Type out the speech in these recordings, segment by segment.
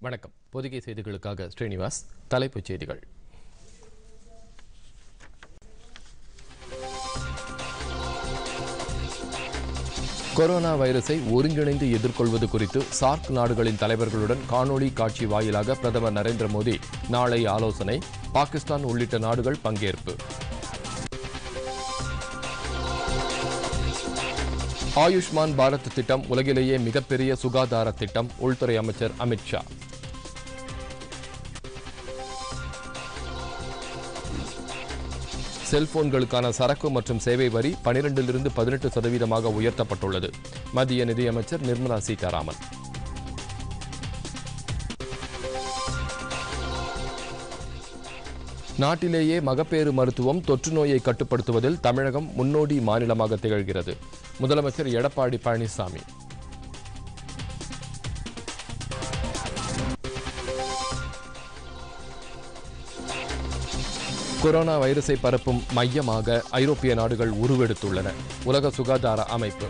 வணக்கம் பொதிகை செய்திகளுக்காக ஸ்ரீனிவாஸ் தலைப்புச் செய்திகள் கொரோனா வைரஸை ஒருங்கிணைந்து எதிர்கொள்வது குறித்து சார்க் நாடுகளின் தலைவர்களுடன் காணொளி காட்சி வாயிலாக பிரதமர் நரேந்திர மோடி நாளை ஆலோசனை பாகிஸ்தான் உள்ளிட்ட நாடுகள் பங்கேற்பு ஆயுஷ்மான் பாரத் திட்டம் உலகிலேயே மிகப்பெரிய சுகாதார திட்டம் உள்துறை அமைச்சர் அமித் ஷா செல்போன்களுக்கான சரக்கு மற்றும் சேவை வரி பனிரெண்டிலிருந்து பதினெட்டு சதவீதமாக உயர்த்தப்பட்டுள்ளது மத்திய நிதியமைச்சர் நிர்மலா சீதாராமன் நாட்டிலேயே மகப்பேறு மருத்துவம் தொற்று நோயை கட்டுப்படுத்துவதில் தமிழகம் முன்னோடி மாநிலமாக திகழ்கிறது முதலமைச்சர் எடப்பாடி பழனிசாமி கொரோனா வைரஸை பரப்பும் மையமாக ஐரோப்பிய நாடுகள் உருவெடுத்துள்ளன உலக சுகாதார அமைப்பு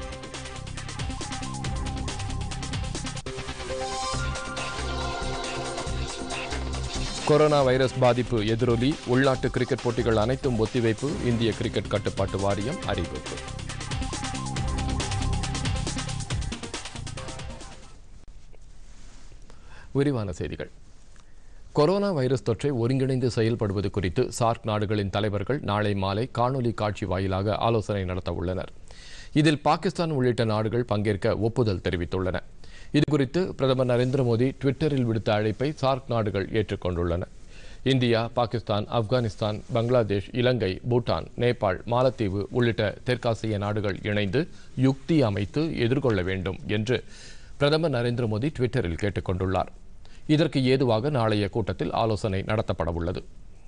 கொரோனா வைரஸ் பாதிப்பு எதிரொலி உள்நாட்டு கிரிக்கெட் போட்டிகள் அனைத்தும் ஒத்திவைப்பு இந்திய கிரிக்கெட் கட்டுப்பாட்டு வாரியம் அறிவிப்பு விரிவான செய்திகள் கொரோனா வைரஸ் தொற்றை ஒருங்கிணைந்து செயல்படுவது குறித்து சார்க் நாடுகளின் தலைவர்கள் நாளை மாலை காணொலி காட்சி வாயிலாக ஆலோசனை நடத்த உள்ளனர் இதில் பாகிஸ்தான் உள்ளிட்ட நாடுகள் பங்கேற்க ஒப்புதல் தெரிவித்துள்ளன இதுகுறித்து பிரதமர் நரேந்திர மோடி ட்விட்டரில் விடுத்த அழைப்பை சார்க் நாடுகள் ஏற்றுக்கொண்டுள்ளன இந்தியா பாகிஸ்தான் ஆப்கானிஸ்தான் பங்களாதேஷ் இலங்கை பூட்டான் நேபாள் மாலத்தீவு உள்ளிட்ட தெற்காசிய நாடுகள் இணைந்து யுக்தி அமைத்து எதிர்கொள்ள வேண்டும் என்று பிரதமர் நரேந்திர மோடி ட்விட்டரில் கேட்டுக்கொண்டுள்ளார் இதற்கு ஏதுவாக நாளைய கூட்டத்தில் ஆலோசனை நடத்தப்பட உள்ளது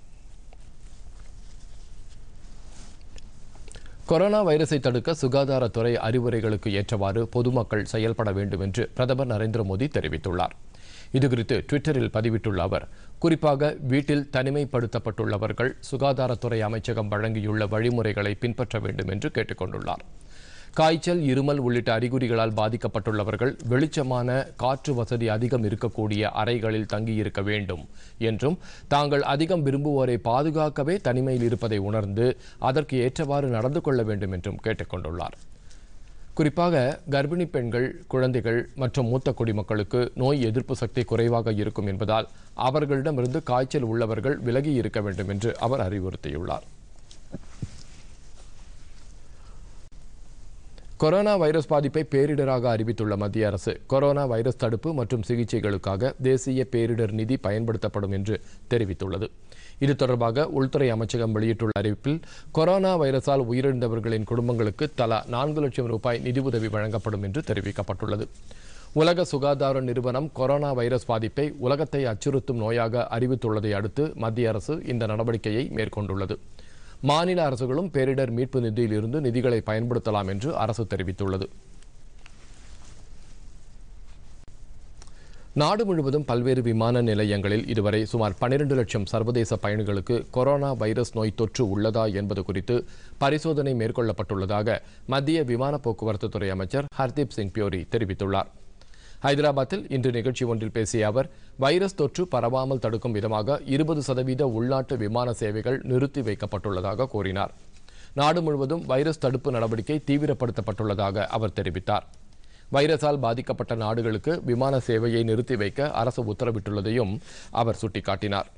கொரோனா வைரஸை தடுக்க சுகாதாரத்துறை அறிவுரைகளுக்கு ஏற்றவாறு பொதுமக்கள் செயல்பட வேண்டும் என்று பிரதமர் நரேந்திர மோடி தெரிவித்துள்ளார் இதுகுறித்து ட்விட்டரில் பதிவிட்டுள்ள அவர் குறிப்பாக வீட்டில் தனிமைப்படுத்தப்பட்டுள்ளவர்கள் சுகாதாரத்துறை அமைச்சகம் வழங்கியுள்ள வழிமுறைகளை பின்பற்ற வேண்டும் என்று கேட்டுக்கொண்டுள்ளார் காய்ச்சல் இருமல் உள்ளிட்ட அறிகுறிகளால் பாதிக்கப்பட்டுள்ளவர்கள் வெளிச்சமான காற்று வசதி அதிகம் இருக்கக்கூடிய அறைகளில் தங்கியிருக்க வேண்டும் என்றும் தாங்கள் அதிகம் விரும்புவோரை பாதுகாக்கவே தனிமையில் இருப்பதை உணர்ந்து அதற்கு ஏற்றவாறு நடந்து கொள்ள வேண்டும் என்றும் கேட்டுக்கொண்டுள்ளார் குறிப்பாக கர்ப்பிணி பெண்கள் குழந்தைகள் மற்றும் மூத்த குடிமக்களுக்கு நோய் எதிர்ப்பு சக்தி குறைவாக இருக்கும் என்பதால் அவர்களிடமிருந்து காய்ச்சல் உள்ளவர்கள் விலகி இருக்க வேண்டும் என்று அவர் அறிவுறுத்தியுள்ளார் கொரோனா வைரஸ் பாதிப்பை பேரிடராக அறிவித்துள்ள மத்திய அரசு கொரோனா வைரஸ் தடுப்பு மற்றும் சிகிச்சைகளுக்காக தேசிய பேரிடர் நிதி பயன்படுத்தப்படும் என்று தெரிவித்துள்ளது இது தொடர்பாக உள்துறை அமைச்சகம் வெளியிட்டுள்ள அறிவிப்பில் கொரோனா வைரஸால் உயிரிழந்தவர்களின் குடும்பங்களுக்கு தலா நான்கு லட்சம் ரூபாய் நிதியுதவி வழங்கப்படும் என்று தெரிவிக்கப்பட்டுள்ளது உலக சுகாதார நிறுவனம் கொரோனா வைரஸ் பாதிப்பை உலகத்தை அச்சுறுத்தும் நோயாக அறிவித்துள்ளதை அடுத்து மத்திய அரசு இந்த நடவடிக்கையை மேற்கொண்டுள்ளது மாநில அரசுகளும் பேரிடர் மீட்பு நிதியில் இருந்து நிதிகளை பயன்படுத்தலாம் என்று அரசு தெரிவித்துள்ளது நாடு முழுவதும் பல்வேறு விமான நிலையங்களில் இதுவரை சுமார் பனிரெண்டு லட்சம் சர்வதேச பயணிகளுக்கு கொரோனா வைரஸ் நோய் தொற்று உள்ளதா என்பது குறித்து பரிசோதனை மேற்கொள்ளப்பட்டுள்ளதாக மத்திய விமான போக்குவரத்து துறை அமைச்சர் ஹர்தீப் சிங் பியோரி தெரிவித்துள்ளார் ஹைதராபாத்தில் இன்று நிகழ்ச்சி ஒன்றில் பேசிய அவர் வைரஸ் தொற்று பரவாமல் தடுக்கும் விதமாக இருபது சதவீத உள்நாட்டு விமான சேவைகள் நிறுத்தி வைக்கப்பட்டுள்ளதாக கூறினார் நாடு முழுவதும் வைரஸ் தடுப்பு நடவடிக்கை தீவிரப்படுத்தப்பட்டுள்ளதாக அவர் தெரிவித்தார் வைரஸால் பாதிக்கப்பட்ட நாடுகளுக்கு விமான சேவையை நிறுத்தி வைக்க அரசு உத்தரவிட்டுள்ளதையும் அவர் சுட்டிக்காட்டினார்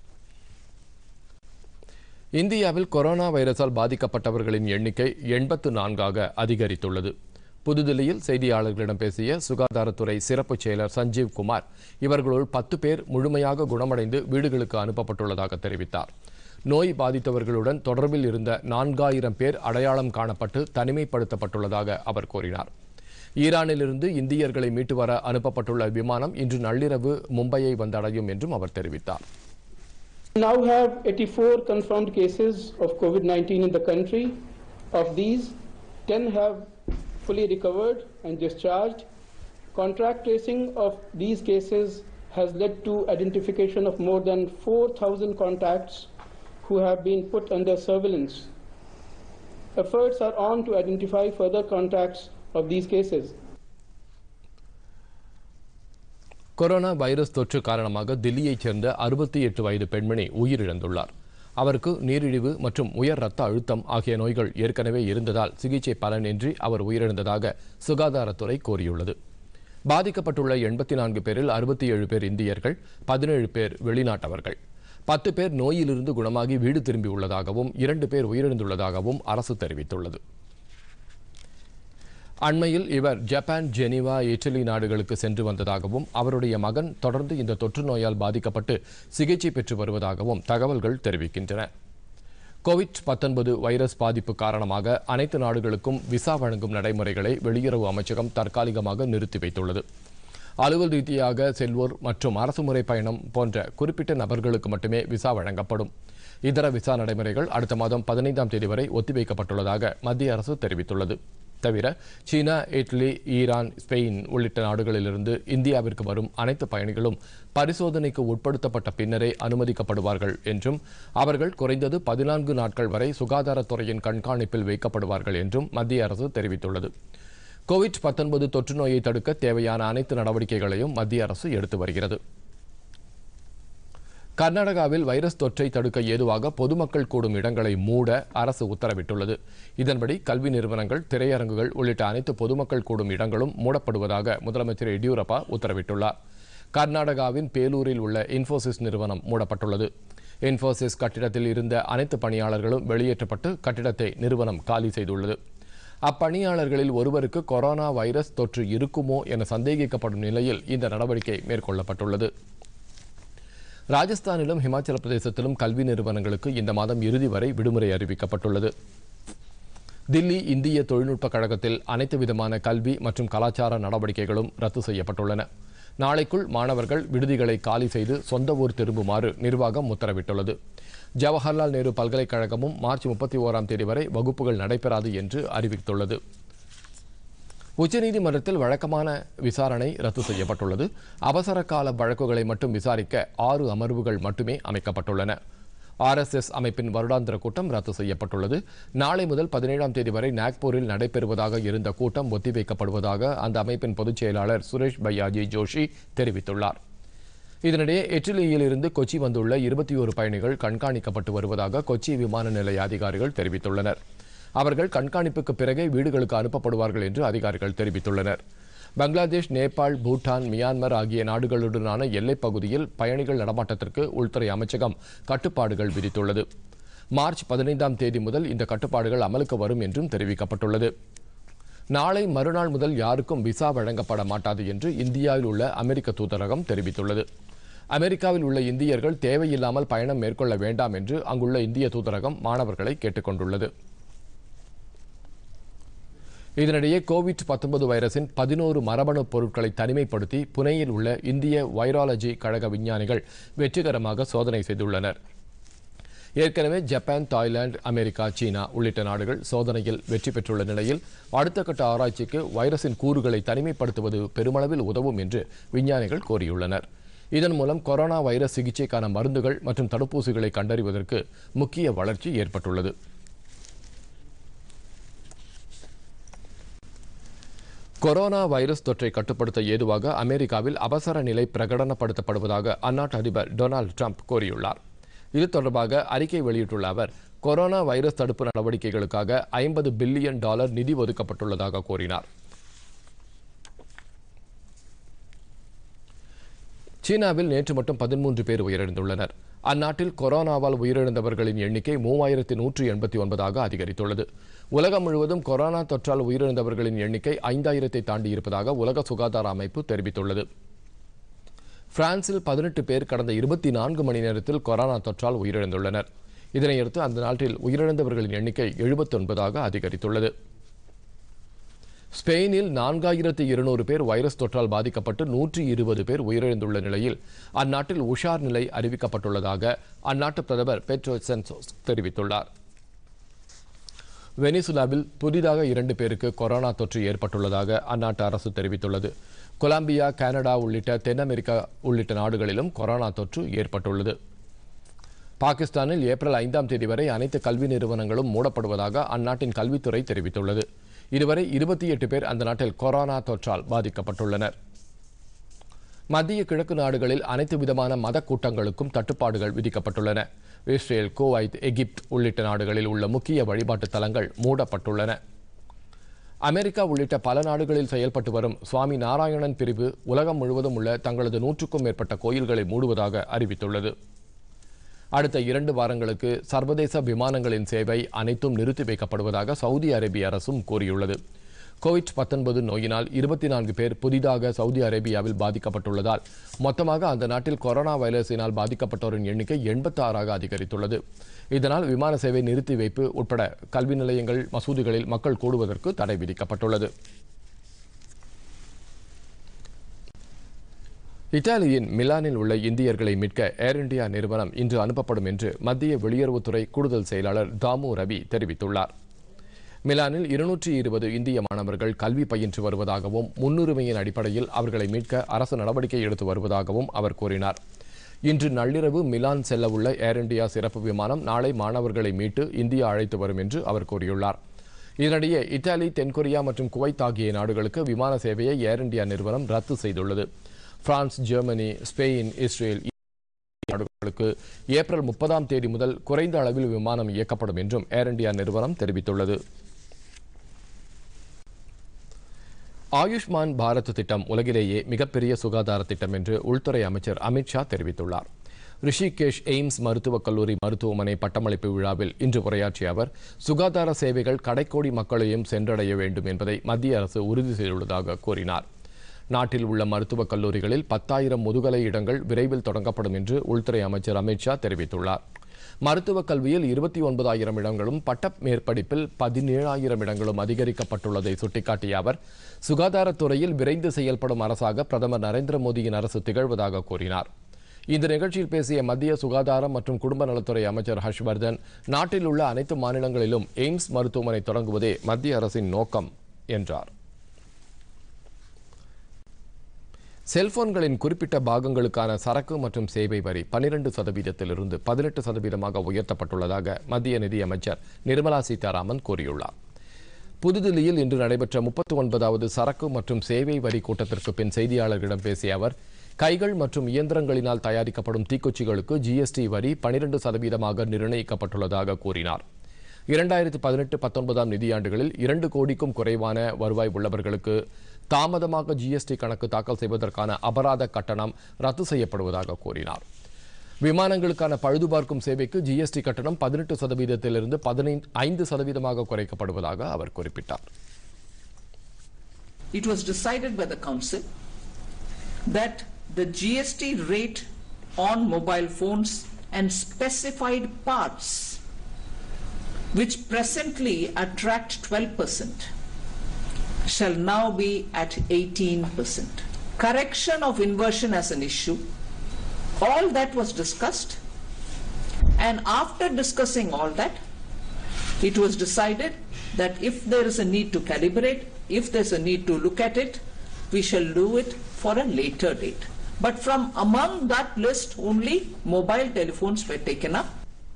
இந்தியாவில் கொரோனா வைரஸால் பாதிக்கப்பட்டவர்களின் எண்ணிக்கை எண்பத்து நான்காக அதிகரித்துள்ளது புதுதில்லியில் செய்தியாளர்களிடம் பேசிய சுகாதாரத்துறை சிறப்பு செயலர் சஞ்சீவ் குமார் இவர்களுள் பத்து பேர் முழுமையாக குணமடைந்து வீடுகளுக்கு அனுப்பப்பட்டுள்ளதாக தெரிவித்தார் நோய் பாதித்தவர்களுடன் தொடர்பில் இருந்த நான்காயிரம் பேர் அடையாளம் காணப்பட்டு தனிமைப்படுத்தப்பட்டுள்ளதாக அவர் கூறினார் ஈரானிலிருந்து இந்தியர்களை மீட்டு வர அனுப்பப்பட்டுள்ள விமானம் இன்று நள்ளிரவு மும்பையை வந்தடையும் என்றும் அவர் தெரிவித்தார் We now have 84 confirmed cases of COVID-19 in the country. Of these, 10 have fully recovered and discharged. Contact tracing of these cases has led to identification of more than 4,000 contacts who have been put under surveillance. Efforts are on to identify further contacts of these cases. Corona virus தொற்று காரணமாக தில்லியைச் சேர்ந்த அறுபத்தி எட்டு வயது பெண்மணி உயிரிழந்துள்ளார் அவருக்கு நீரிழிவு மற்றும் உயர் இரத்த அழுத்தம் ஆகிய நோய்கள் ஏற்கனவே இருந்ததால் சிகிச்சை பலனின்றி அவர் உயிரிழந்ததாக சுகாதாரத்துறை கூறியுள்ளது பாதிக்கப்பட்டுள்ள எண்பத்தி நான்கு பேரில் அறுபத்தி ஏழு பேர் இந்தியர்கள் பதினேழு பேர் வெளிநாட்டவர்கள் பத்து பேர் நோயிலிருந்து குணமாகி வீடு திரும்பியுள்ளதாகவும் இரண்டு பேர் உயிரிழந்துள்ளதாகவும் அரசு தெரிவித்துள்ளது அண்மையில் இவர் ஜப்பான் ஜெனீவா இட்டலி நாடுகளுக்கு சென்று வந்ததாகவும் அவருடைய மகன் தொடர்ந்து இந்த தொற்று நோயால் பாதிக்கப்பட்டு சிகிச்சை பெற்று வருவதாகவும் தகவல்கள் தெரிவிக்கின்றன கோவிட் 19 வைரஸ் பாதிப்பு காரணமாக அனைத்து நாடுகளுக்கும் விசா வழங்கும் நடைமுறைகளை வெளியுறவு அமைச்சகம் தற்காலிகமாக நிறுத்தி வைத்துள்ளது அலுவல் ரீதியாக செல்வோர் மற்றும் அரசுமுறை பயணம் போன்ற குறிப்பிட்ட நபர்களுக்கு மட்டுமே விசா வழங்கப்படும் இதர விசா நடைமுறைகள் அடுத்த மாதம் பதினைந்தாம் தேதி வரை ஒத்திவைக்கப்பட்டுள்ளதாக மத்திய அரசு தெரிவித்துள்ளது தவிர சீனா இட்லி ஈரான் ஸ்பெயின் உள்ளிட்ட நாடுகளிலிருந்து இந்தியாவிற்கு வரும் அனைத்து பயணிகளும் பரிசோதனைக்கு உட்படுத்தப்பட்ட பின்னரே அனுமதிக்கப்படுவார்கள் என்றும் அவர்கள் குறைந்தது பதினான்கு நாட்கள் வரை சுகாதாரத்துறையின் கண்காணிப்பில் வைக்கப்படுவார்கள் என்றும் மத்திய அரசு தெரிவித்துள்ளது கோவிட் 19 தொற்று நோயை தடுக்க தேவையான அனைத்து நடவடிக்கைகளையும் மத்திய அரசு எடுத்து வருகிறது கர்நாடகாவில் வைரஸ் தொற்றை தடுக்க ஏதுவாக பொதுமக்கள் கூடும் இடங்களை மூட அரசு உத்தரவிட்டுள்ளது இதன்படி கல்வி நிறுவனங்கள் திரையரங்குகள் உள்ளிட்ட அனைத்து பொதுமக்கள் கூடும் இடங்களும் மூடப்படுவதாக முதலமைச்சர் எடியூரப்பா உத்தரவிட்டுள்ளார் கர்நாடகாவின் பேலூரில் உள்ள இன்ஃபோசிஸ் நிறுவனம் மூடப்பட்டுள்ளது இன்ஃபோசிஸ் கட்டிடத்தில் இருந்த அனைத்து பணியாளர்களும் வெளியேற்றப்பட்டு கட்டிடத்தை நிறுவனம் காலி செய்துள்ளது அப்பணியாளர்களில் ஒருவருக்கு கொரோனா வைரஸ் தொற்று இருக்குமோ என சந்தேகிக்கப்படும் நிலையில் இந்த நடவடிக்கை மேற்கொள்ளப்பட்டுள்ளது ராஜஸ்தானிலும் ஹிமாச்சல பிரதேசத்திலும் கல்வி நிறுவனங்களுக்கு இந்த மாதம் இறுதி வரை விடுமுறை அறிவிக்கப்பட்டுள்ளது தில்லி இந்திய தொழில்நுட்ப கழகத்தில் அனைத்து விதமான கல்வி மற்றும் கலாச்சார நடவடிக்கைகளும் ரத்து செய்யப்பட்டுள்ளன நாளைக்குள் மாணவர்கள் விடுதிகளை காலி செய்து சொந்த ஊர் திரும்புமாறு நிர்வாகம் உத்தரவிட்டுள்ளது ஜவஹர்லால் நேரு பல்கலைக்கழகமும் மார்ச் முப்பத்தி ஓராம் தேதி வரை வகுப்புகள் நடைபெறாது என்று அறிவித்துள்ளது உச்சநீதிமன்றத்தில் வழக்கமான விசாரணை ரத்து செய்யப்பட்டுள்ளது அவசர கால வழக்குகளை மட்டும் விசாரிக்க ஆறு அமர்வுகள் மட்டுமே அமைக்கப்பட்டுள்ளன ஆர்எஸ்எஸ் அமைப்பின் வருடாந்திர கூட்டம் ரத்து செய்யப்பட்டுள்ளது நாளை முதல் பதினேழாம் தேதி வரை நாக்பூரில் நடைபெறுவதாக இருந்த கூட்டம் ஒத்திவைக்கப்படுவதாக அந்த அமைப்பின் பொதுச் செயலாளர் சுரேஷ் பையாஜி ஜோஷி தெரிவித்துள்ளார் இதனிடையே இட்டலியில் இருந்து கொச்சி வந்துள்ள இருபத்தி ஒரு பயணிகள் கண்காணிக்கப்பட்டு வருவதாக கொச்சி விமான நிலைய அதிகாரிகள் தெரிவித்துள்ளனர் அவர்கள் கண்காணிப்புக்கு பிறகே வீடுகளுக்கு அனுப்பப்படுவார்கள் என்று அதிகாரிகள் தெரிவித்துள்ளனர் பங்களாதேஷ் நேபாள் பூட்டான் மியான்மர் ஆகிய நாடுகளுடனான எல்லைப் பகுதியில் பயணிகள் நடமாட்டத்திற்கு உள்துறை அமைச்சகம் கட்டுப்பாடுகள் விதித்துள்ளது மார்ச் பதினைந்தாம் தேதி முதல் இந்த கட்டுப்பாடுகள் அமலுக்கு வரும் என்றும் தெரிவிக்கப்பட்டுள்ளது நாளை மறுநாள் முதல் யாருக்கும் விசா வழங்கப்பட மாட்டாது என்று இந்தியாவில் உள்ள அமெரிக்க தூதரகம் தெரிவித்துள்ளது அமெரிக்காவில் உள்ள இந்தியர்கள் தேவையில்லாமல் பயணம் மேற்கொள்ள வேண்டாம் என்று அங்குள்ள இந்திய தூதரகம் மாணவர்களை கேட்டுக்கொண்டுள்ளது இதனிடையே கோவிட் 19 வைரஸின் பதினோரு மரபணு பொருட்களை தனிமைப்படுத்தி புனேயில் உள்ள இந்திய வைராலஜி கழக விஞ்ஞானிகள் வெற்றிகரமாக சோதனை செய்துள்ளனர் ஏற்கனவே ஜப்பான் தாய்லாந்து அமெரிக்கா சீனா உள்ளிட்ட நாடுகள் சோதனையில் வெற்றி பெற்றுள்ள நிலையில் அடுத்த கட்ட ஆராய்ச்சிக்கு வைரஸின் கூறுகளை தனிமைப்படுத்துவது பெருமளவில் உதவும் என்று விஞ்ஞானிகள் கூறியுள்ளனர் இதன் மூலம் கொரோனா வைரஸ் சிகிச்சைக்கான மருந்துகள் மற்றும் தடுப்பூசிகளை கண்டறிவதற்கு முக்கிய வளர்ச்சி ஏற்பட்டுள்ளது கொரோனா வைரஸ் தொற்றை கட்டுப்படுத்த ஏதுவாக அமெரிக்காவில் அவசர நிலை பிரகடனப்படுத்தப்படுவதாக அந்நாட்டு அதிபர் டொனால்டு ட்ரம்ப் கூறியுள்ளார் இது தொடர்பாக அறிக்கை வெளியிட்டுள்ள அவர் கொரோனா வைரஸ் தடுப்பு நடவடிக்கைகளுக்காக ஐம்பது பில்லியன் டாலர் நிதி ஒதுக்கப்பட்டுள்ளதாக கூறினார் சீனாவில் நேற்று மட்டும் பதிமூன்று பேர் உயிரிழந்துள்ளனர் அந்நாட்டில் கொரோனாவால் உயிரிழந்தவர்களின் எண்ணிக்கை மூவாயிரத்தி நூற்றி எண்பத்தி ஒன்பதாக அதிகரித்துள்ளது உலகம் முழுவதும் கொரோனா தொற்றால் உயிரிழந்தவர்களின் எண்ணிக்கை ஐந்தாயிரத்தை தாண்டி இருப்பதாக உலக சுகாதார அமைப்பு தெரிவித்துள்ளது பிரான்சில் பதினெட்டு பேர் கடந்த இருபத்தி நான்கு மணி நேரத்தில் கொரோனா தொற்றால் உயிரிழந்துள்ளனர் இதனையடுத்து அந்த நாட்டில் உயிரிழந்தவர்களின் எண்ணிக்கை எழுபத்தொன்பதாக அதிகரித்துள்ளது ஸ்பெயினில் நான்காயிரத்து இருநூறு பேர் வைரஸ் தொற்றால் பாதிக்கப்பட்டு நூற்றி இருபது பேர் உயிரிழந்துள்ள நிலையில் அந்நாட்டில் உஷார் நிலை அறிவிக்கப்பட்டுள்ளதாக அந்நாட்டு பிரதமர் பெட்ரோ சென்சோஸ் தெரிவித்துள்ளார் வெனிசுலாவில் புதிதாக இரண்டு பேருக்கு கொரோனா தொற்று ஏற்பட்டுள்ளதாக அந்நாட்டு அரசு தெரிவித்துள்ளது கொலம்பியா கனடா உள்ளிட்ட தென் அமெரிக்கா உள்ளிட்ட நாடுகளிலும் கொரோனா தொற்று ஏற்பட்டுள்ளது பாகிஸ்தானில் ஏப்ரல் ஐந்தாம் தேதி வரை அனைத்து கல்வி நிறுவனங்களும் மூடப்படுவதாக அந்நாட்டின் கல்வித்துறை தெரிவித்துள்ளது இதுவரை இருபத்தி எட்டு பேர் அந்த நாட்டில் கொரோனா தொற்றால் பாதிக்கப்பட்டுள்ளனர் மத்திய கிழக்கு நாடுகளில் அனைத்து விதமான மத கூட்டங்களுக்கும் தட்டுப்பாடுகள் விதிக்கப்பட்டுள்ளன இஸ்ரேல் குவைத் எகிப்து உள்ளிட்ட நாடுகளில் உள்ள முக்கிய வழிபாட்டு தலங்கள் மூடப்பட்டுள்ளன அமெரிக்கா உள்ளிட்ட பல நாடுகளில் செயல்பட்டு வரும் சுவாமி நாராயணன் பிரிவு உலகம் முழுவதும் உள்ள தங்களது நூற்றுக்கும் மேற்பட்ட கோயில்களை மூடுவதாக அறிவித்துள்ளது அடுத்த இரண்டு வாரங்களுக்கு சர்வதேச விமானங்களின் சேவை அனைத்தும் நிறுத்தி வைக்கப்படுவதாக சவுதி அரேபிய அரசும் கூறியுள்ளது கோவிட் 19 நோயினால் இருபத்தி நான்கு பேர் புதிதாக சவுதி அரேபியாவில் பாதிக்கப்பட்டுள்ளதால் மொத்தமாக அந்த நாட்டில் கொரோனா வைரஸினால் பாதிக்கப்பட்டோரின் எண்ணிக்கை எண்பத்தி ஆறாக அதிகரித்துள்ளது இதனால் விமான சேவை நிறுத்தி வைப்பு உட்பட கல்வி நிலையங்கள் மசூதிகளில் மக்கள் கூடுவதற்கு தடை விதிக்கப்பட்டுள்ளது இத்தாலியின் மிலானில் உள்ள இந்தியர்களை மீட்க ஏர் இந்தியா நிறுவனம் இன்று அனுப்பப்படும் என்று மத்திய வெளியுறவுத்துறை கூடுதல் செயலாளர் தாமு ரவி தெரிவித்துள்ளார் மிலானில் இருநூற்றி இருபது இந்திய மாணவர்கள் கல்வி பயின்று வருவதாகவும் முன்னுரிமையின் அடிப்படையில் அவர்களை மீட்க அரசு நடவடிக்கை எடுத்து வருவதாகவும் அவர் கூறினார் இன்று நள்ளிரவு மிலான் செல்ல உள்ள ஏர் இந்தியா சிறப்பு விமானம் நாளை மாணவர்களை மீட்டு இந்தியா அழைத்து வரும் என்று அவர் கூறியுள்ளார் இதனிடையே இத்தாலி தென்கொரியா மற்றும் குவைத் ஆகிய நாடுகளுக்கு விமான சேவையை ஏர் இந்தியா நிறுவனம் ரத்து செய்துள்ளது பிரான்ஸ் ஜெர்மனி ஸ்பெயின் இஸ்ரேல் நாடுகளுக்கு ஏப்ரல் முப்பதாம் தேதி முதல் குறைந்த அளவில் விமானம் இயக்கப்படும் என்றும் ஏர் இந்தியா நிறுவனம் தெரிவித்துள்ளது ஆயுஷ்மான் பாரத் திட்டம் உலகிலேயே மிகப்பெரிய சுகாதார திட்டம் என்று உள்துறை அமைச்சர் அமித்ஷா தெரிவித்துள்ளார் ரிஷிகேஷ் எய்ம்ஸ் மருத்துவக் கல்லூரி மருத்துவமனை பட்டமளிப்பு விழாவில் இன்று உரையாற்றிய அவர் சுகாதார சேவைகள் கடைக்கோடி மக்களையும் சென்றடைய வேண்டும் என்பதை மத்திய அரசு உறுதி செய்துள்ளதாக கூறினார் நாட்டில் உள்ள மருத்துவக் கல்லூரிகளில் பத்தாயிரம் முதுகலை இடங்கள் விரைவில் தொடங்கப்படும் என்று உள்துறை அமைச்சர் அமித்ஷா தெரிவித்துள்ளார் மருத்துவக் கல்வியில் இருபத்தி ஒன்பதாயிரம் இடங்களும் பட்ட மேற்படிப்பில் பதினேழாயிரம் இடங்களும் அதிகரிக்கப்பட்டுள்ளதை சுட்டிக்காட்டிய அவர் சுகாதாரத்துறையில் விரைந்து செயல்படும் அரசாக பிரதமர் நரேந்திர மோடியின் அரசு திகழ்வதாக கூறினார் இந்த நிகழ்ச்சியில் பேசிய மத்திய சுகாதாரம் மற்றும் குடும்ப நலத்துறை அமைச்சர் ஹர்ஷ்வர்தன் நாட்டில் உள்ள அனைத்து மாநிலங்களிலும் எய்ம்ஸ் மருத்துவமனை தொடங்குவதே மத்திய அரசின் நோக்கம் என்றார் செல்போன்களின் குறிப்பிட்ட பாகங்களுக்கான சரக்கு மற்றும் சேவை வரி பனிரெண்டு சதவீதத்திலிருந்து பதினெட்டு சதவீதமாக உயர்த்தப்பட்டுள்ளதாக மத்திய நிதியமைச்சர் நிர்மலா சீதாராமன் கூறியுள்ளார் புதுதில்லியில் இன்று நடைபெற்ற முப்பத்தி ஒன்பதாவது சரக்கு மற்றும் சேவை வரி கூட்டத்திற்கு பின் செய்தியாளர்களிடம் பேசிய அவர் கைகள் மற்றும் இயந்திரங்களினால் தயாரிக்கப்படும் தீக்குச்சிகளுக்கு ஜிஎஸ்டி வரி பனிரெண்டு சதவீதமாக நிர்ணயிக்கப்பட்டுள்ளதாக கூறினார் இரண்டாயிரத்து பதினெட்டு பத்தொன்பதாம் நிதியாண்டுகளில் இரண்டு கோடிக்கும் குறைவான வருவாய் உள்ளவர்களுக்கு தாமதமாக ஜிஎஸ்டி கணக்கு தாக்கல் செய்வதற்கான அபராத கட்டணம் ரத்து செய்யப்படுவதாக கூறினார் விமானங்களுக்கான பழுதுபார்க்கும் சேவைக்கு ஜிஎஸ்டி கட்டணம் பதினெட்டு சதவீதத்திலிருந்து பதினைந்து ஐந்து சதவீதமாக குறைக்கப்படுவதாக அவர் குறிப்பிட்டார் it was decided by the council that the GST rate on mobile phones and specified parts which presently attract 12% shall now be at 18%. Correction of inversion as an issue, all that was discussed and after discussing all that, it was decided that if there is a need to calibrate, if there's a need to look at it, we shall do it for a later date. But from among that list, only mobile telephones were taken up.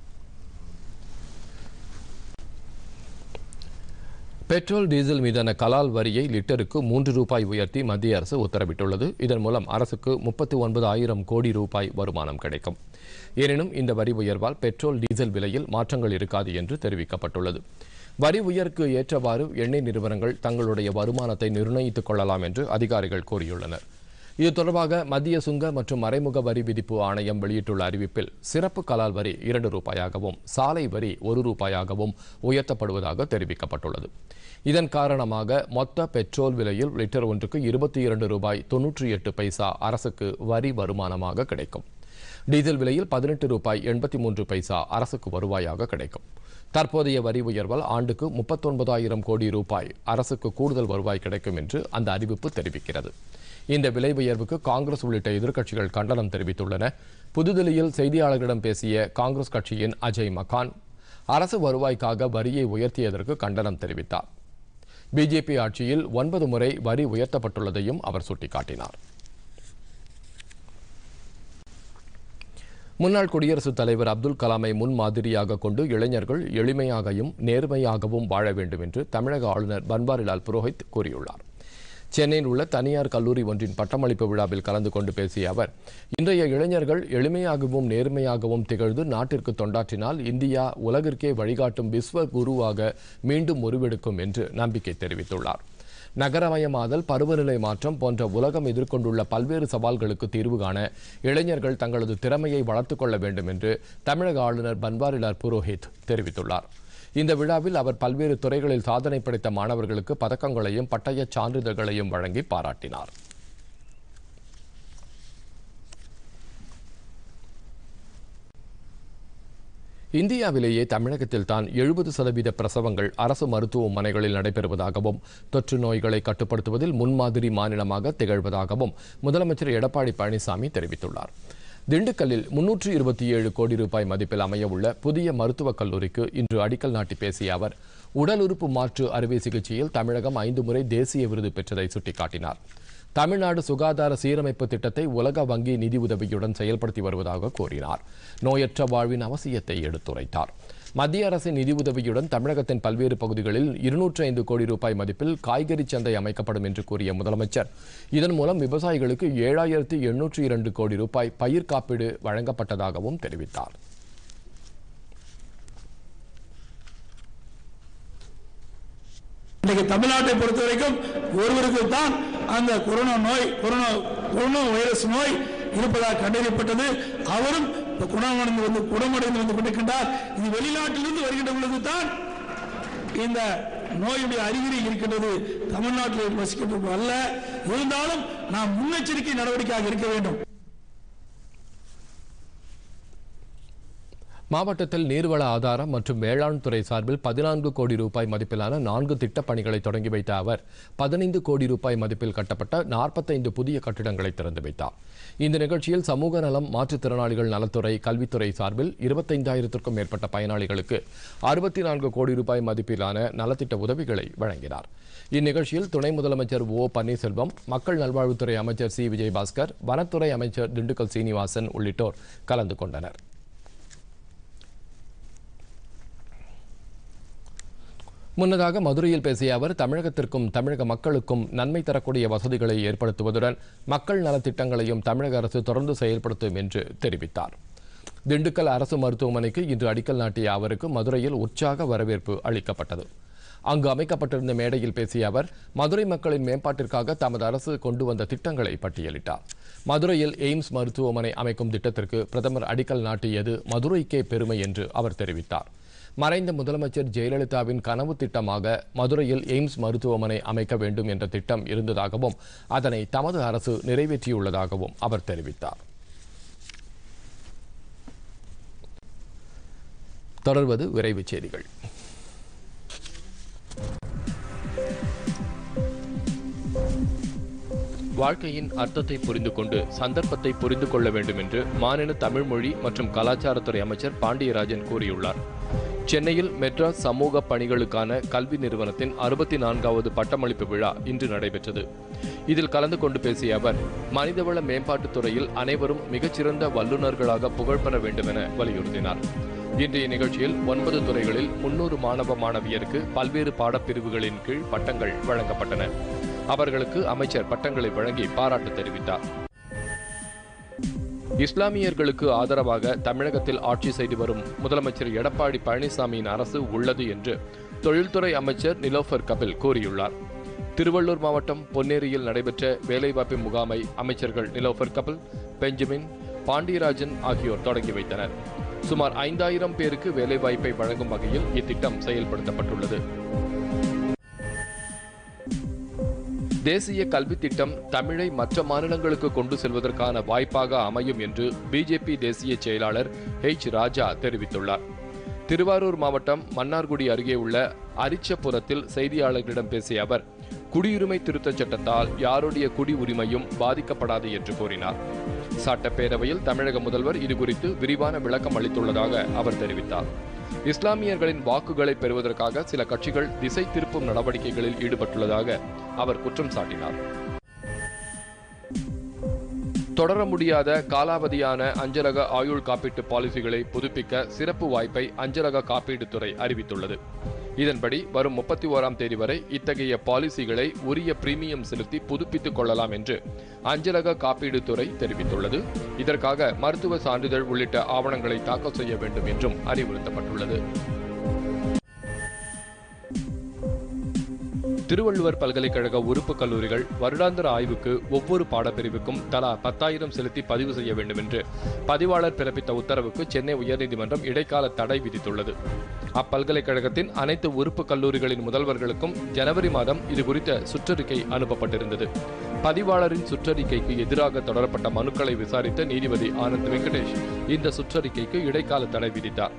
Petrol diesel மீதான கலால் வரியை லிட்டருக்கு மூன்று ரூபாய் உயர்த்தி மத்திய அரசு உத்தரவிட்டுள்ளது இதன் மூலம் அரசுக்கு முப்பத்தி ஒன்பது ஆயிரம் கோடி ரூபாய் வருமானம் கிடைக்கும் எனினும் இந்த வரி உயர்வால் பெட்ரோல் டீசல் விலையில் மாற்றங்கள் இருக்காது என்று தெரிவிக்கப்பட்டுள்ளது வரி உயர்வுக்கு ஏற்றவாறு எண்ணெய் நிறுவனங்கள் தங்களுடைய வருமானத்தை நிர்ணயித்துக் கொள்ளலாம் என்று அதிகாரிகள் கூறியுள்ளனர் இது தொடர்பாக மத்திய சுங்க மற்றும் மறைமுக வரி விதிப்பு ஆணையம் வெளியிட்டுள்ள அறிவிப்பில் சிறப்பு கலால் வரி இரண்டு ரூபாயாகவும் சாலை வரி ஒரு ரூபாயாகவும் உயர்த்தப்படுவதாக தெரிவிக்கப்பட்டுள்ளது இதன் காரணமாக மொத்த பெட்ரோல் விலையில் லிட்டர் ஒன்றுக்கு இருபத்தி இரண்டு ரூபாய் தொன்னூற்றி எட்டு பைசா அரசுக்கு வரி வருமானமாக கிடைக்கும் டீசல் விலையில் பதினெட்டு ரூபாய் எண்பத்தி மூன்று பைசா அரசுக்கு வருவாயாக கிடைக்கும் தற்போதைய வரி உயர்வால் ஆண்டுக்கு முப்பத்தொன்பதாயிரம் கோடி ரூபாய் அரசுக்கு கூடுதல் வருவாய் கிடைக்கும் என்று அந்த அறிவிப்பு தெரிவிக்கிறது இந்த விலை உயர்வுக்கு காங்கிரஸ் உள்ளிட்ட எதிர்க்கட்சிகள் கண்டனம் தெரிவித்துள்ளன புதுதில்லியில் செய்தியாளர்களிடம் பேசிய காங்கிரஸ் கட்சியின் அஜய் மகான் அரசு வருவாய்க்காக வரியை உயர்த்தியதற்கு கண்டனம் தெரிவித்தார் பிஜேபி ஆட்சியில் ஒன்பது முறை வரி உயர்த்தப்பட்டுள்ளதையும் அவர் சுட்டிக்காட்டினார் முன்னாள் குடியரசுத் தலைவர் அப்துல் கலாமை முன்மாதிரியாக கொண்டு இளைஞர்கள் எளிமையாகவும் நேர்மையாகவும் வாழ வேண்டும் என்று தமிழக ஆளுநர் பன்வாரிலால் புரோஹித் கூறியுள்ளார் சென்னையில் உள்ள தனியார் கல்லூரி ஒன்றின் பட்டமளிப்பு விழாவில் கலந்து கொண்டு பேசிய அவர் இன்றைய இளைஞர்கள் எளிமையாகவும் நேர்மையாகவும் திகழ்ந்து நாட்டிற்கு தொண்டாற்றினால் இந்தியா உலகிற்கே வழிகாட்டும் விஸ்வ குருவாக மீண்டும் உருவெடுக்கும் என்று நம்பிக்கை தெரிவித்துள்ளார் நகரமயமாதல் பருவநிலை மாற்றம் போன்ற உலகம் எதிர்கொண்டுள்ள பல்வேறு சவால்களுக்கு தீர்வு காண இளைஞர்கள் தங்களது திறமையை வளர்த்துக் கொள்ள வேண்டும் என்று தமிழக ஆளுநர் பன்வாரிலால் புரோஹித் தெரிவித்துள்ளார் இந்த விழாவில் அவர் பல்வேறு துறைகளில் சாதனை படைத்த மாணவர்களுக்கு பதக்கங்களையும் பட்டயச் சான்றிதழ்களையும் வழங்கி பாராட்டினார் இந்தியாவிலேயே தமிழகத்தில் தான் எழுபது சதவீத பிரசவங்கள் அரசு மருத்துவமனைகளில் நடைபெறுவதாகவும் தொற்று நோய்களை கட்டுப்படுத்துவதில் முன்மாதிரி மாநிலமாக திகழ்வதாகவும் முதலமைச்சர் எடப்பாடி பழனிசாமி தெரிவித்துள்ளார் திண்டுக்கல்லில் முன்னூற்று இருபத்தி ஏழு கோடி ரூபாய் மதிப்பில் அமையவுள்ள புதிய மருத்துவக் கல்லூரிக்கு இன்று அடிக்கல் நாட்டி பேசிய அவர் உடல் உறுப்பு மாற்று அறுவை சிகிச்சையில் தமிழகம் ஐந்து முறை தேசிய விருது பெற்றதை சுட்டிக்காட்டினார் தமிழ்நாடு சுகாதார சீரமைப்பு திட்டத்தை உலக வங்கி நிதி உதவியுடன் செயல்படுத்தி வருவதாக கூறினார் நோயற்ற வாழ்வின் அவசியத்தை எடுத்துரைத்தார் மத்திய அரசின் நிதி உதவியுடன் தமிழகத்தின் பல்வேறு பகுதிகளில் இருநூற்றி ஐந்து கோடி ரூபாய் மதிப்பில் காய்கறி சந்தை அமைக்கப்படும் என்று கூறிய முதலமைச்சர் இதன் மூலம் விவசாயிகளுக்கு ஏழாயிரத்தி எண்ணூற்றி இரண்டு கோடி ரூபாய் பயிர் காப்பீடு வழங்கப்பட்டதாகவும் தெரிவித்தார் இன்னைக்கு தமிழ்நாட்டை பொறுத்த வரைக்கும் ஒருவருக்கு தான் அந்த கொரோனா நோய் கொரோனா கொரோனா வைரஸ் நோய் இருப்பதாக கண்டறியப்பட்டது அவரும் இப்ப குணமடைந்து வந்து குணமடைந்து வந்து கொண்டிருக்கின்றார் இது வெளிநாட்டிலிருந்து வருகின்ற பொழுது தான் இந்த நோயுடைய அறிகுறி இருக்கின்றது தமிழ்நாட்டில் வசிக்கின்றது அல்ல இருந்தாலும் நாம் முன்னெச்சரிக்கை நடவடிக்கையாக இருக்க வேண்டும் மாவட்டத்தில் நீர்வள ஆதாரம் மற்றும் வேளாண் துறை சார்பில் பதினான்கு கோடி ரூபாய் மதிப்பிலான நான்கு திட்டப் பணிகளை தொடங்கி வைத்த அவர் பதினைந்து கோடி ரூபாய் மதிப்பில் கட்டப்பட்ட நாற்பத்தைந்து புதிய கட்டிடங்களை திறந்து வைத்தார் இந்த நிகழ்ச்சியில் சமூக நலம் மாற்றுத்திறனாளிகள் நலத்துறை கல்வித்துறை சார்பில் இருபத்தைந்தாயிரத்திற்கும் மேற்பட்ட பயனாளிகளுக்கு அறுபத்தி நான்கு கோடி ரூபாய் மதிப்பிலான நலத்திட்ட உதவிகளை வழங்கினார் இந்நிகழ்ச்சியில் துணை முதலமைச்சர் ஓ பன்னீர்செல்வம் மக்கள் நல்வாழ்வுத்துறை அமைச்சர் சி விஜயபாஸ்கர் வனத்துறை அமைச்சர் திண்டுக்கல் சீனிவாசன் உள்ளிட்டோர் கலந்து கொண்டனர் முன்னதாக மதுரையில் பேசிய அவர் தமிழகத்திற்கும் தமிழக மக்களுக்கும் நன்மை தரக்கூடிய வசதிகளை ஏற்படுத்துவதுடன் மக்கள் நலத்திட்டங்களையும் தமிழக அரசு தொடர்ந்து செயல்படுத்தும் என்று தெரிவித்தார் திண்டுக்கல் அரசு மருத்துவமனைக்கு இன்று அடிக்கல் நாட்டிய அவருக்கு மதுரையில் உற்சாக வரவேற்பு அளிக்கப்பட்டது அங்கு அமைக்கப்பட்டிருந்த மேடையில் பேசிய அவர் மதுரை மக்களின் மேம்பாட்டிற்காக தமது அரசு கொண்டு வந்த திட்டங்களை பட்டியலிட்டார் மதுரையில் எய்ம்ஸ் மருத்துவமனை அமைக்கும் திட்டத்திற்கு பிரதமர் அடிக்கல் நாட்டியது மதுரைக்கே பெருமை என்று அவர் தெரிவித்தார் மறைந்த முதலமைச்சர் ஜெயலலிதாவின் கனவு திட்டமாக மதுரையில் எய்ம்ஸ் மருத்துவமனை அமைக்க வேண்டும் என்ற திட்டம் இருந்ததாகவும் அதனை தமது அரசு நிறைவேற்றியுள்ளதாகவும் அவர் தெரிவித்தார் தொடர்வது விரைவுச் செய்திகள் வாழ்க்கையின் அர்த்தத்தை புரிந்து கொண்டு சந்தர்ப்பத்தை புரிந்து கொள்ள வேண்டும் என்று மாநில தமிழ் மொழி மற்றும் கலாச்சாரத்துறை அமைச்சர் பாண்டியராஜன் கூறியுள்ளார் சென்னையில் மெட்ராஸ் சமூக பணிகளுக்கான கல்வி நிறுவனத்தின் அறுபத்தி நான்காவது பட்டமளிப்பு விழா இன்று நடைபெற்றது இதில் கலந்து கொண்டு பேசிய அவர் மனிதவள மேம்பாட்டுத் துறையில் அனைவரும் மிகச்சிறந்த வல்லுநர்களாக புகழ்பெற வேண்டும் என வலியுறுத்தினார் இன்றைய நிகழ்ச்சியில் ஒன்பது துறைகளில் முன்னூறு மாணவ மாணவியருக்கு பல்வேறு பாடப்பிரிவுகளின் கீழ் பட்டங்கள் வழங்கப்பட்டன அவர்களுக்கு அமைச்சர் பட்டங்களை வழங்கி பாராட்டு தெரிவித்தார் இஸ்லாமியர்களுக்கு ஆதரவாக தமிழகத்தில் ஆட்சி செய்து வரும் முதலமைச்சர் எடப்பாடி பழனிசாமியின் அரசு உள்ளது என்று தொழில்துறை அமைச்சர் நிலோஃபர் கபில் கூறியுள்ளார் திருவள்ளூர் மாவட்டம் பொன்னேரியில் நடைபெற்ற வேலைவாய்ப்பு முகாமை அமைச்சர்கள் நிலோஃபர் கபில் பெஞ்சமின் பாண்டியராஜன் ஆகியோர் தொடங்கி வைத்தனர் சுமார் ஐந்தாயிரம் பேருக்கு வேலைவாய்ப்பை வழங்கும் வகையில் இத்திட்டம் செயல்படுத்தப்பட்டுள்ளது தேசிய கல்வித் திட்டம் தமிழை மற்ற மாநிலங்களுக்கு கொண்டு செல்வதற்கான வாய்ப்பாக அமையும் என்று பிஜேபி தேசிய செயலாளர் ஹெச் ராஜா தெரிவித்துள்ளார் திருவாரூர் மாவட்டம் மன்னார்குடி அருகே உள்ள அரிச்சபுரத்தில் செய்தியாளர்களிடம் பேசிய அவர் குடியுரிமை திருத்தச் சட்டத்தால் யாருடைய குடி உரிமையும் பாதிக்கப்படாது என்று கூறினார் சட்டப்பேரவையில் தமிழக முதல்வர் இதுகுறித்து விரிவான விளக்கம் அளித்துள்ளதாக அவர் தெரிவித்தார் இஸ்லாமியர்களின் வாக்குகளை பெறுவதற்காக சில கட்சிகள் திசை திருப்பும் நடவடிக்கைகளில் ஈடுபட்டுள்ளதாக அவர் குற்றம் சாட்டினார் தொடர முடியாத காலாவதியான அஞ்சலக ஆயுள் காப்பீட்டு பாலிசிகளை புதுப்பிக்க சிறப்பு வாய்ப்பை அஞ்சலக காப்பீட்டுத் துறை அறிவித்துள்ளது இதன்படி வரும் முப்பத்தி ஓராம் தேதி வரை இத்தகைய பாலிசிகளை உரிய பிரீமியம் செலுத்தி புதுப்பித்துக் கொள்ளலாம் என்று அஞ்சலக காப்பீடு துறை தெரிவித்துள்ளது இதற்காக மருத்துவ சான்றிதழ் உள்ளிட்ட ஆவணங்களை தாக்கல் செய்ய வேண்டும் என்றும் அறிவுறுத்தப்பட்டுள்ளது திருவள்ளுவர் பல்கலைக்கழக உறுப்பு கல்லூரிகள் வருடாந்திர ஆய்வுக்கு ஒவ்வொரு பாடப்பிரிவுக்கும் தலா பத்தாயிரம் செலுத்தி பதிவு செய்ய வேண்டும் என்று பதிவாளர் பிறப்பித்த உத்தரவுக்கு சென்னை உயர்நீதிமன்றம் இடைக்கால தடை விதித்துள்ளது அப்பல்கலைக்கழகத்தின் அனைத்து உறுப்பு கல்லூரிகளின் முதல்வர்களுக்கும் ஜனவரி மாதம் இதுகுறித்த சுற்றறிக்கை அனுப்பப்பட்டிருந்தது பதிவாளரின் சுற்றறிக்கைக்கு எதிராக தொடரப்பட்ட மனுக்களை விசாரித்த நீதிபதி ஆனந்த் வெங்கடேஷ் இந்த சுற்றறிக்கைக்கு இடைக்கால தடை விதித்தார்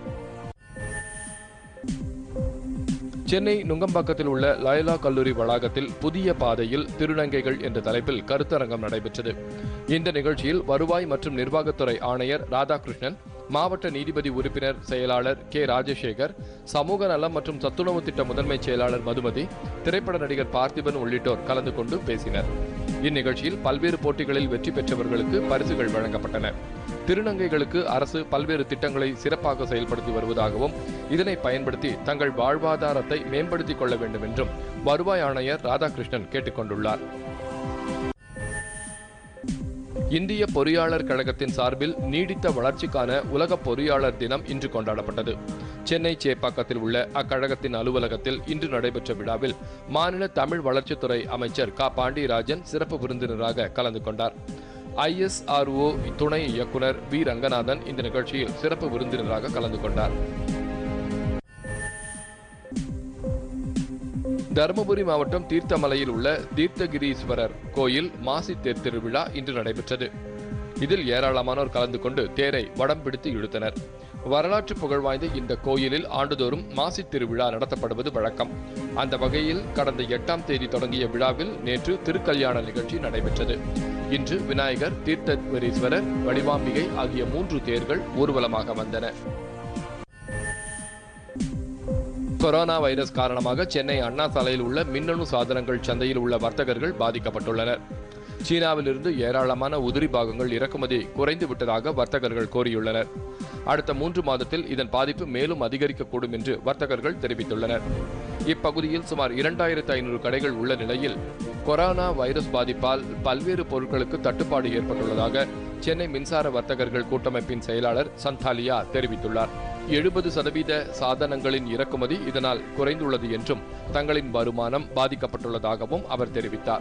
சென்னை நுங்கம்பாக்கத்தில் உள்ள லயலா கல்லூரி வளாகத்தில் புதிய பாதையில் திருநங்கைகள் என்ற தலைப்பில் கருத்தரங்கம் நடைபெற்றது இந்த நிகழ்ச்சியில் வருவாய் மற்றும் நிர்வாகத்துறை ஆணையர் ராதாகிருஷ்ணன் மாவட்ட நீதிபதி உறுப்பினர் செயலாளர் கே ராஜசேகர் சமூக நலம் மற்றும் சத்துணவு திட்ட முதன்மை செயலாளர் மதுமதி திரைப்பட நடிகர் பார்த்திபன் உள்ளிட்டோர் கலந்து கொண்டு பேசினர் இந்நிகழ்ச்சியில் பல்வேறு போட்டிகளில் வெற்றி பெற்றவர்களுக்கு பரிசுகள் வழங்கப்பட்டன திருநங்கைகளுக்கு அரசு பல்வேறு திட்டங்களை சிறப்பாக செயல்படுத்தி வருவதாகவும் இதனை பயன்படுத்தி தங்கள் வாழ்வாதாரத்தை மேம்படுத்திக் கொள்ள வேண்டும் என்றும் வருவாய் ஆணையர் ராதாகிருஷ்ணன் கேட்டுக்கொண்டுள்ளார் இந்திய பொறியாளர் கழகத்தின் சார்பில் நீடித்த வளர்ச்சிக்கான உலக பொறியாளர் தினம் இன்று கொண்டாடப்பட்டது சென்னை சேப்பாக்கத்தில் உள்ள அக்கழகத்தின் அலுவலகத்தில் இன்று நடைபெற்ற விழாவில் மாநில தமிழ் வளர்ச்சித்துறை அமைச்சர் க பாண்டியராஜன் சிறப்பு விருந்தினராக கலந்து கொண்டார் ஐஎஸ்ஆர்ஓ துணை இயக்குனர் வி ரங்கநாதன் இந்த நிகழ்ச்சியில் சிறப்பு விருந்தினராக கலந்து கொண்டார் தருமபுரி மாவட்டம் தீர்த்தமலையில் உள்ள தீர்த்தகிரீஸ்வரர் கோயில் மாசி தேர் திருவிழா இன்று நடைபெற்றது இதில் ஏராளமானோர் கலந்து கொண்டு தேரை வடம் பிடித்து இழுத்தனர் வரலாற்று புகழ் வாய்ந்த இந்த கோயிலில் ஆண்டுதோறும் மாசி திருவிழா நடத்தப்படுவது வழக்கம் அந்த வகையில் கடந்த எட்டாம் தேதி தொடங்கிய விழாவில் நேற்று திருக்கல்யாண நிகழ்ச்சி நடைபெற்றது இன்று விநாயகர் தீர்த்தவரீஸ்வரர் வடிவாம்பிகை ஆகிய மூன்று தேர்கள் ஊர்வலமாக வந்தன கொரோனா வைரஸ் காரணமாக சென்னை அண்ணா சாலையில் உள்ள மின்னணு சாதனங்கள் சந்தையில் உள்ள வர்த்தகர்கள் பாதிக்கப்பட்டுள்ளனர் சீனாவிலிருந்து ஏராளமான உதிரி பாகங்கள் இறக்குமதி குறைந்து விட்டதாக வர்த்தகர்கள் கோரியுள்ளனர் அடுத்த மூன்று மாதத்தில் இதன் பாதிப்பு மேலும் அதிகரிக்கக்கூடும் என்று வர்த்தகர்கள் தெரிவித்துள்ளனர் இப்பகுதியில் சுமார் இரண்டாயிரத்து ஐநூறு கடைகள் உள்ள நிலையில் கொரோனா வைரஸ் பாதிப்பால் பல்வேறு பொருட்களுக்கு தட்டுப்பாடு ஏற்பட்டுள்ளதாக சென்னை மின்சார வர்த்தகர்கள் கூட்டமைப்பின் செயலாளர் சந்தாலியா தெரிவித்துள்ளார் எழுபது சதவீத சாதனங்களின் இறக்குமதி இதனால் குறைந்துள்ளது என்றும் தங்களின் வருமானம் பாதிக்கப்பட்டுள்ளதாகவும் அவர் தெரிவித்தார்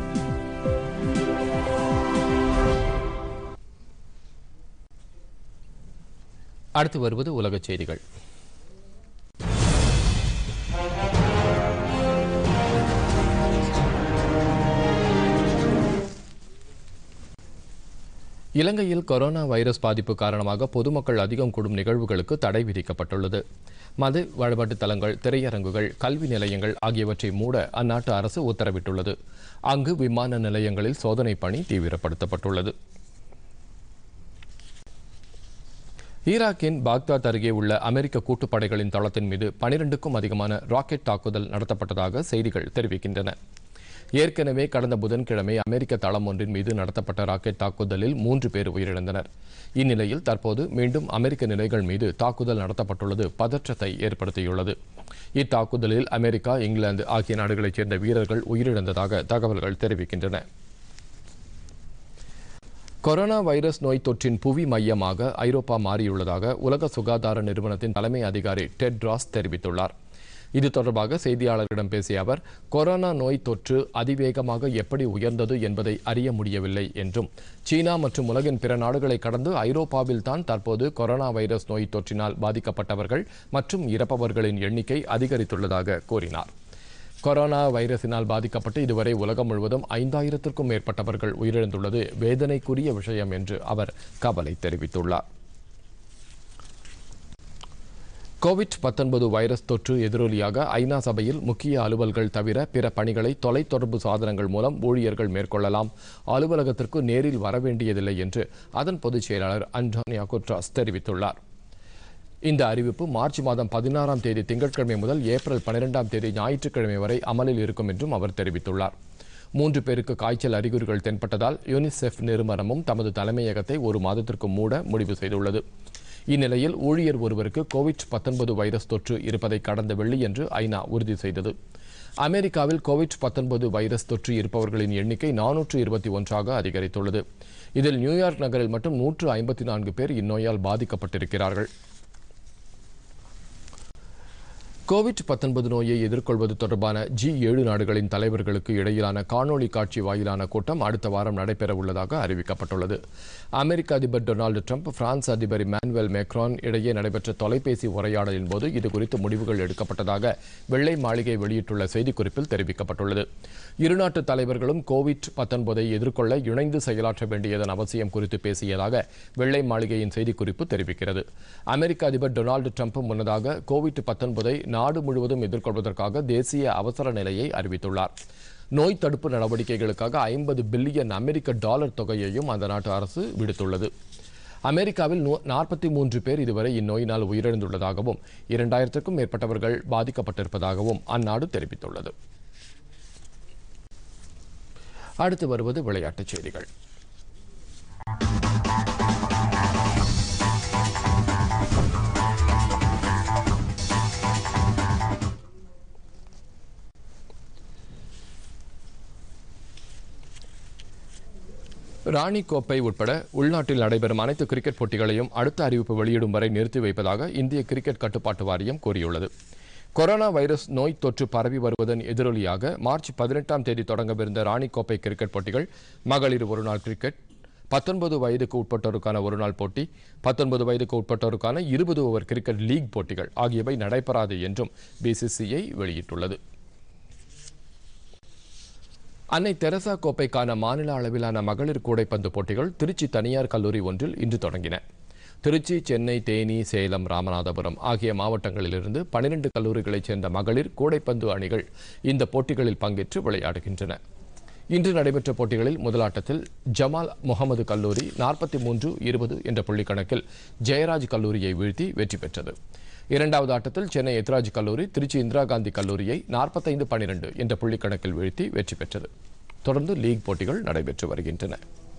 அடுத்து வருவது உலகச் செய்திகள் இலங்கையில் கொரோனா வைரஸ் பாதிப்பு காரணமாக பொதுமக்கள் அதிகம் கூடும் நிகழ்வுகளுக்கு தடை விதிக்கப்பட்டுள்ளது மத வழிபாட்டு தலங்கள் திரையரங்குகள் கல்வி நிலையங்கள் ஆகியவற்றை மூட அந்நாட்டு அரசு உத்தரவிட்டுள்ளது அங்கு விமான நிலையங்களில் சோதனை பணி தீவிரப்படுத்தப்பட்டுள்ளது ஈராக்கின் பாக்தாத் அருகே உள்ள அமெரிக்க கூட்டுப்படைகளின் தளத்தின் மீது பனிரெண்டுக்கும் அதிகமான ராக்கெட் தாக்குதல் நடத்தப்பட்டதாக செய்திகள் தெரிவிக்கின்றன ஏற்கனவே கடந்த புதன்கிழமை அமெரிக்க தளம் ஒன்றின் மீது நடத்தப்பட்ட ராக்கெட் தாக்குதலில் மூன்று பேர் உயிரிழந்தனர் இந்நிலையில் தற்போது மீண்டும் அமெரிக்க நிலைகள் மீது தாக்குதல் நடத்தப்பட்டுள்ளது பதற்றத்தை ஏற்படுத்தியுள்ளது இத்தாக்குதலில் அமெரிக்கா இங்கிலாந்து ஆகிய நாடுகளைச் சேர்ந்த வீரர்கள் உயிரிழந்ததாக தகவல்கள் தெரிவிக்கின்றன கொரோனா வைரஸ் நோய் தொற்றின் புவி மையமாக ஐரோப்பா மாறியுள்ளதாக உலக சுகாதார நிறுவனத்தின் தலைமை அதிகாரி டெட்ராஸ் தெரிவித்துள்ளார் இது தொடர்பாக செய்தியாளர்களிடம் பேசிய அவர் கொரோனா நோய் தொற்று அதிவேகமாக எப்படி உயர்ந்தது என்பதை அறிய முடியவில்லை என்றும் சீனா மற்றும் உலகின் பிற நாடுகளை கடந்து ஐரோப்பாவில் தான் தற்போது கொரோனா வைரஸ் நோய் தொற்றினால் பாதிக்கப்பட்டவர்கள் மற்றும் இறப்பவர்களின் எண்ணிக்கை அதிகரித்துள்ளதாக கூறினார் கொரோனா வைரஸினால் பாதிக்கப்பட்டு இதுவரை உலகம் முழுவதும் ஐந்தாயிரத்திற்கும் மேற்பட்டவர்கள் உயிரிழந்துள்ளது வேதனைக்குரிய விஷயம் என்று அவர் கவலை தெரிவித்துள்ளார் கோவிட் 19 வைரஸ் தொற்று எதிரொலியாக ஐநா சபையில் முக்கிய அலுவல்கள் தவிர பிற பணிகளை தொலைத்தொடர்பு சாதனங்கள் மூலம் ஊழியர்கள் மேற்கொள்ளலாம் அலுவலகத்திற்கு நேரில் வரவேண்டியதில்லை என்று அதன் பொதுச் செயலாளர் அன்டோனியா குட்ராஸ் தெரிவித்துள்ளார் இந்த அறிவிப்பு மார்ச் மாதம் பதினாறாம் தேதி திங்கட்கிழமை முதல் ஏப்ரல் பன்னிரெண்டாம் தேதி ஞாயிற்றுக்கிழமை வரை அமலில் இருக்கும் என்றும் அவர் தெரிவித்துள்ளார் மூன்று பேருக்கு காய்ச்சல் அறிகுறிகள் தென்பட்டதால் யூனிசெஃப் நிறுவனமும் தமது தலைமையகத்தை ஒரு மாதத்திற்கு மூட முடிவு செய்துள்ளது இந்நிலையில் ஊழியர் ஒருவருக்கு கோவிட் 19 வைரஸ் தொற்று இருப்பதை கடந்த வெள்ளியன்று ஐநா உறுதி செய்தது அமெரிக்காவில் கோவிட் 19 வைரஸ் தொற்று இருப்பவர்களின் எண்ணிக்கை நானூற்று இருபத்தி ஒன்றாக அதிகரித்துள்ளது இதில் நியூயார்க் நகரில் மட்டும் நூற்று ஐம்பத்தி நான்கு பேர் இந்நோயால் பாதிக்கப்பட்டிருக்கிறார்கள் கோவிட் 19 நோயை எதிர்கொள்வது தொடர்பான ஜி ஏழு நாடுகளின் தலைவர்களுக்கு இடையிலான காணொளி காட்சி வாயிலான கூட்டம் அடுத்த வாரம் நடைபெற உள்ளதாக அறிவிக்கப்பட்டுள்ளது அமெரிக்க அதிபர் டொனால்டு ட்ரம்ப் பிரான்ஸ் அதிபர் இமானுவேல் மேக்ரான் இடையே நடைபெற்ற தொலைபேசி உரையாடலின் போது இதுகுறித்து முடிவுகள் எடுக்கப்பட்டதாக வெள்ளை மாளிகை வெளியிட்டுள்ள செய்திக்குறிப்பில் தெரிவிக்கப்பட்டுள்ளது இருநாட்டு தலைவர்களும் கோவிட் 19 ஐ எதிர்கொள்ள இணைந்து செயலாற்ற வேண்டியதன் அவசியம் குறித்து பேசியதாக வெள்ளை மாளிகையின் செய்திக்குறிப்பு தெரிவிக்கிறது அமெரிக்க அதிபர் டொனால்டு ட்ரம்ப் முன்னதாக கோவிட் 19 ஐ நாடு முழுவதும் எதிர்கொள்வதற்காக தேசிய அவசர நிலையை அறிவித்துள்ளார் நோய் தடுப்பு நடவடிக்கைகளுக்காக ஐம்பது பில்லியன் அமெரிக்க டாலர் தொகையையும் அந்த நாட்டு அரசு விடுத்துள்ளது அமெரிக்காவில் நாற்பத்தி மூன்று பேர் இதுவரை இந்நோயினால் உயிரிழந்துள்ளதாகவும் இரண்டாயிரத்திற்கும் மேற்பட்டவர்கள் பாதிக்கப்பட்டிருப்பதாகவும் அந்நாடு தெரிவித்துள்ளது அடுத்து வருவது விளையாட்டுச் செய்திகள் ராணி கோப்பை உட்பட உள்நாட்டில் நடைபெறும் அனைத்து கிரிக்கெட் போட்டிகளையும் அடுத்த அறிவிப்பு வெளியிடும் வரை நிறுத்தி வைப்பதாக இந்திய கிரிக்கெட் கட்டுப்பாட்டு வாரியம் கூறியுள்ளது கொரோனா வைரஸ் நோய் தொற்று பரவி வருவதன் எதிரொலியாக மார்ச் பதினெட்டாம் தேதி தொடங்கவிருந்த ராணி கோப்பை கிரிக்கெட் போட்டிகள் மகளிர் ஒருநாள் கிரிக்கெட் பத்தொன்பது வயதுக்கு உட்பட்டோருக்கான ஒருநாள் போட்டி பத்தொன்பது வயதுக்கு உட்பட்டோருக்கான இருபது ஓவர் கிரிக்கெட் லீக் போட்டிகள் ஆகியவை நடைபெறாது என்றும் பிசிசிஐ வெளியிட்டுள்ளது அன்னை தெரசா கோப்பைக்கான மாநில அளவிலான மகளிர் கூடைப்பந்து போட்டிகள் திருச்சி தனியார் கல்லூரி ஒன்றில் இன்று தொடங்கின திருச்சி சென்னை தேனி சேலம் ராமநாதபுரம் ஆகிய மாவட்டங்களிலிருந்து பனிரெண்டு கல்லூரிகளைச் சேர்ந்த மகளிர் கூடைப்பந்து அணிகள் இந்த போட்டிகளில் பங்கேற்று விளையாடுகின்றன இன்று நடைபெற்ற போட்டிகளில் முதலாட்டத்தில் ஜமால் முகமது கல்லூரி நாற்பத்தி மூன்று இருபது என்ற புள்ளிக்கணக்கில் ஜெயராஜ் கல்லூரியை வீழ்த்தி வெற்றி பெற்றது இரண்டாவது ஆட்டத்தில் சென்னை எத்ராஜ் கல்லூரி திருச்சி இந்திரா காந்தி கல்லூரியை நாற்பத்தைந்து பனிரெண்டு என்ற புள்ளிக்கணக்கில் வீழ்த்தி வெற்றி பெற்றது தொடர்ந்து லீக் போட்டிகள் நடைபெற்று வருகின்றன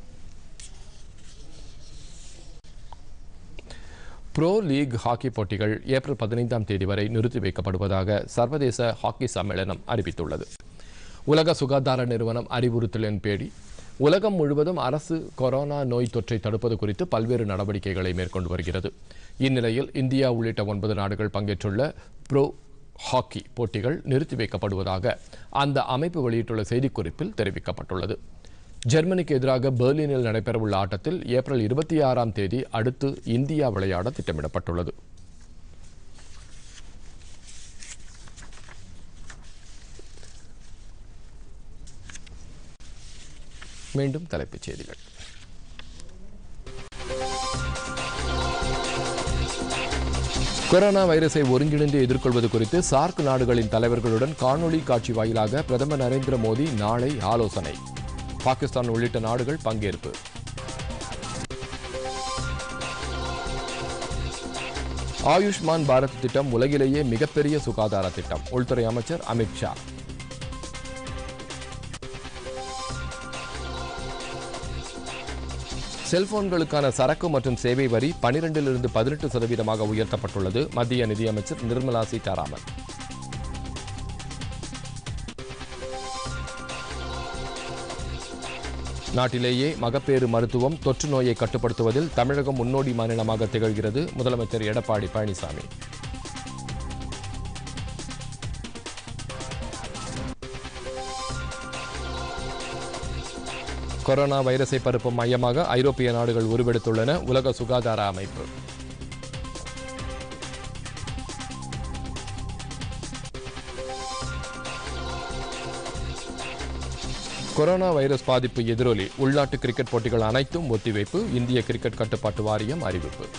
ப்ரோ லீக் ஹாக்கி போட்டிகள் ஏப்ரல் பதினைந்தாம் தேதி வரை நிறுத்தி வைக்கப்படுவதாக சர்வதேச ஹாக்கி சம்மேளனம் அறிவித்துள்ளது உலக சுகாதார நிறுவனம் அறிவுறுத்தலின் பேடி உலகம் முழுவதும் அரசு கொரோனா நோய் தொற்றை தடுப்பது குறித்து பல்வேறு நடவடிக்கைகளை மேற்கொண்டு வருகிறது இந்நிலையில் இந்தியா உள்ளிட்ட ஒன்பது நாடுகள் பங்கேற்றுள்ள ப்ரோ ஹாக்கி போட்டிகள் நிறுத்தி வைக்கப்படுவதாக அந்த அமைப்பு வெளியிட்டுள்ள செய்திக்குறிப்பில் தெரிவிக்கப்பட்டுள்ளது ஜெர்மனிக்கு எதிராக பெர்லினில் நடைபெறவுள்ள ஆட்டத்தில் ஏப்ரல் இருபத்தி ஆறாம் தேதி அடுத்து இந்தியா விளையாட திட்டமிடப்பட்டுள்ளது மீண்டும் தலைப்புச் செய்திகள் கொரோனா வைரஸை ஒருங்கிணைந்து எதிர்கொள்வது குறித்து சார்க் நாடுகளின் தலைவர்களுடன் காணொலி காட்சி வாயிலாக பிரதமர் நரேந்திர மோடி நாளை ஆலோசனை பாகிஸ்தான் உள்ளிட்ட நாடுகள் பங்கேற்பு ஆயுஷ்மான் பாரத் திட்டம் உலகிலேயே மிகப்பெரிய சுகாதார திட்டம் உள்துறை அமைச்சர் அமித் ஷா செல்போன்களுக்கான சரக்கு மற்றும் சேவை வரி பனிரெண்டிலிருந்து பதினெட்டு சதவீதமாக உயர்த்தப்பட்டுள்ளது மத்திய நிதியமைச்சர் நிர்மலா சீதாராமன் நாட்டிலேயே மகப்பேறு மருத்துவம் தொற்று நோயை கட்டுப்படுத்துவதில் தமிழகம் முன்னோடி மாநிலமாக திகழ்கிறது முதலமைச்சர் எடப்பாடி பழனிசாமி கொரோனா வைரஸை பரப்பும் மையமாக ஐரோப்பிய நாடுகள் உருவெடுத்துள்ளன உலக சுகாதார அமைப்பு கொரோனா வைரஸ் பாதிப்பு எதிரொலி உள்நாட்டு கிரிக்கெட் போட்டிகள் அனைத்தும் ஒத்திவைப்பு இந்திய கிரிக்கெட் கட்டுப்பாட்டு வாரியம் அறிவிப்பு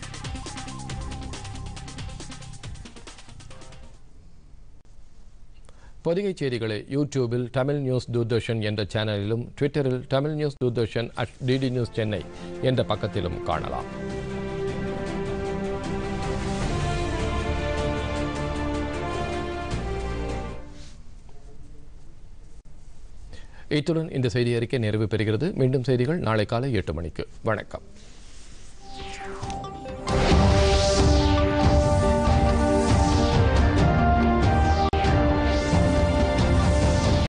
பொதிகை செய்திகளை யூடியூபில் தமிழ் நியூஸ் தூர்தர்ஷன் என்ற சேனலிலும் ட்விட்டரில் Tamil news Doordarshan at DD news Chennai என்ற பக்கத்திலும் காணலாம் இத்துடன் இந்த செய்தி அறிக்கை நிறைவு பெறுகிறது மீண்டும் செய்திகள் நாளை காலை எட்டு மணிக்கு வணக்கம்